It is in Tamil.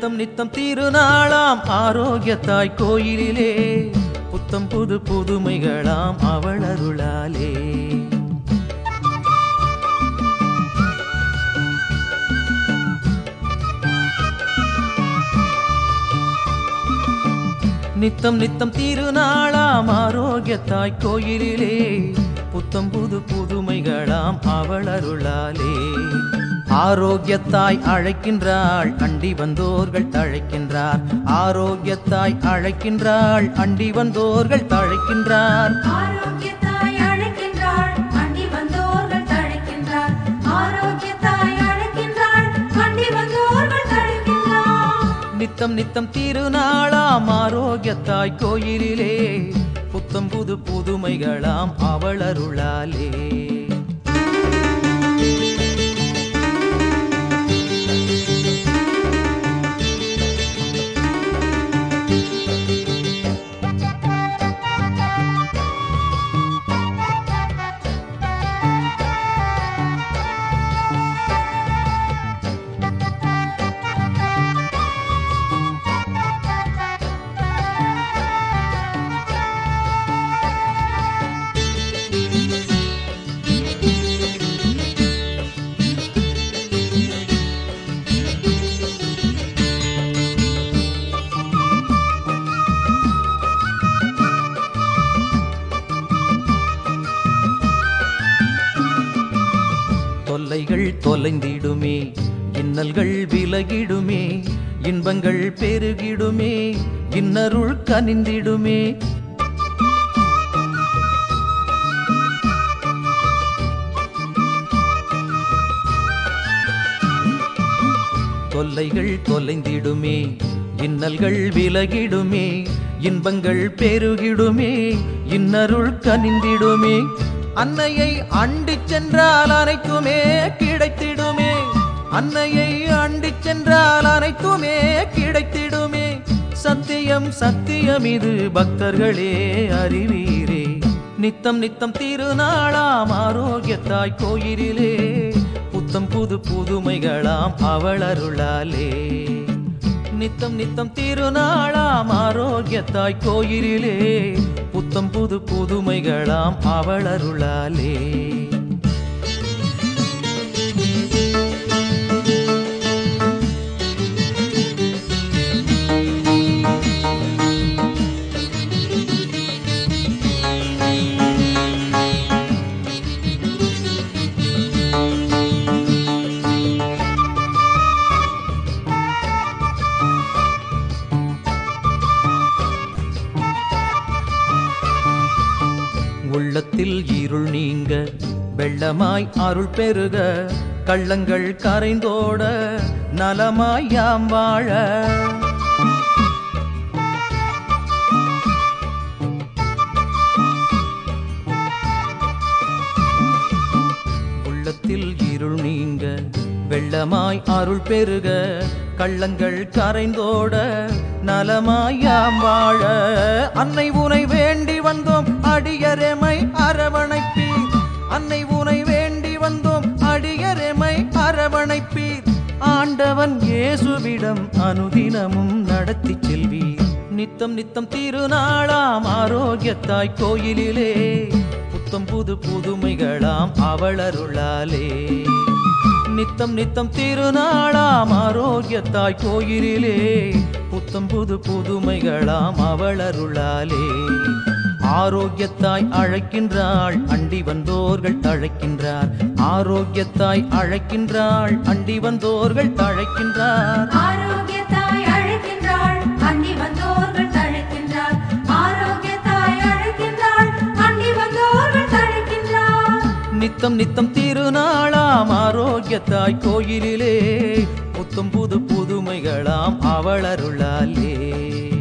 நித்தம் நித்தம் திருநாளாம் ஆரோக்கியத்தாய் கோயிலிலே புத்தம் புது புதுமைகளாம் அவள் அருளாலே நித்தம் நித்தம் திருநாளாம் ஆரோக்கியத்தாய் கோயிலிலே புத்தம் புது புதுமைகளாம் அவள் அருளாலே ஆரோக்கியத்தாய் அழைக்கின்றாள் அண்டி வந்தோர்கள் தழைக்கின்றார் ஆரோக்கியத்தாய் அழைக்கின்றாள் அண்டி வந்தோர்கள் தழைக்கின்றார் ஆரோக்கியத்தாய் அழைக்கின்றாள் அண்டி வந்தோர்கள் தழைக்கின்றார் ஆரோக்கியத்தாய் அழைக்கின்றாள் அண்டி வந்தோர்கள் தழைக்கின்றார் நித்தம் நித்தம் திருநாளாம் ஆரோக்கியத்தாய் கோயிலிலே புத்தம் புது புதுமைகளாம் அவள் அருளாலே தொல்லைகள் தொலைந்திடுமே இன்னல்கள் விலகிடுமே இன்பங்கள் பெருகிடுமே இன்னருள் கனிந்திடுமே தொல்லைகள் தொலைந்திடுமே இன்னல்கள் விலகிடுமே இன்பங்கள் பெருகிடுமே இன்னருள் கனிந்திடுமே அன்னையை அண்டிச் சென்றால் அனைத்துமே கிடைத்திடுமே அன்னையை அண்டிச் சென்றால் அனைத்துமே கிடைத்திடுமே சத்தியம் சத்தியம் இது பக்தர்களே அறிவீரே நித்தம் நித்தம் திருநாளாம் ஆரோக்கியத்தாய் கோயிலிலே புத்தம் புது புதுமைகளாம் அவள் அருளாலே நித்தம் நித்தம் திருநாளாம் ஆரோக்கியத்தாய் கோயிலிலே புத்தம் புது புதுமைகளாம் அவள் அருளாலே உள்ளத்தில் இருள் நீங்க வெள்ளமாய் அருள் பெருக கள்ளங்கள் கரைந்தோட நலமாய் யாம் வாழ உள்ளத்தில் இருள் நீங்க வெள்ளமாய் அருள் பெருக கள்ளங்கள் கரைந்தோட நலமாயாம் வாழ அன்னை உனை வேண்டி வந்தோம் அடியரெமை அரவணைப்பீர் அன்னை உனை வேண்டி வந்தோம் அடியரெமை அரவணைப்பீர் ஆண்டவன் இயேசுவிடம் அனுதினமும் நடத்தி செல்வீர் நித்தம் நித்தம் திருநாளாம் ஆரோக்கியத்தாய் கோயிலிலே புத்தம் புது புதுமைகளாம் அவள் அருளாலே நித்தம் நித்தம் திருநாளாம் ஆரோக்கியத்தாய் கோயிலிலே புத்தம் புது புதுமைகளாம் அவள் அருளாலே ஆரோக்கியத்தாய் அழைக்கின்றாள் அண்டி வந்தோர்கள் தழைக்கின்றார் ஆரோக்கியத்தாய் அழைக்கின்றாள் அண்டி வந்தோர்கள் தழைக்கின்றார் ஆரோக்கியத்தாய் அழைக்கின்றாள் அண்டி வந்தோர்கள் தழைக்கின்றார் ஆரோக்கியத்தாய் அழைக்கின்றாள் அண்டி வந்தோர்கள் தழைக்கின்றார் நித்தம் நித்தம் திருநாளாம் ஆரோக்கியத்தாய் கோயிலிலே புத்தம் புது புதுமைகளாம் அவள் அருளாலே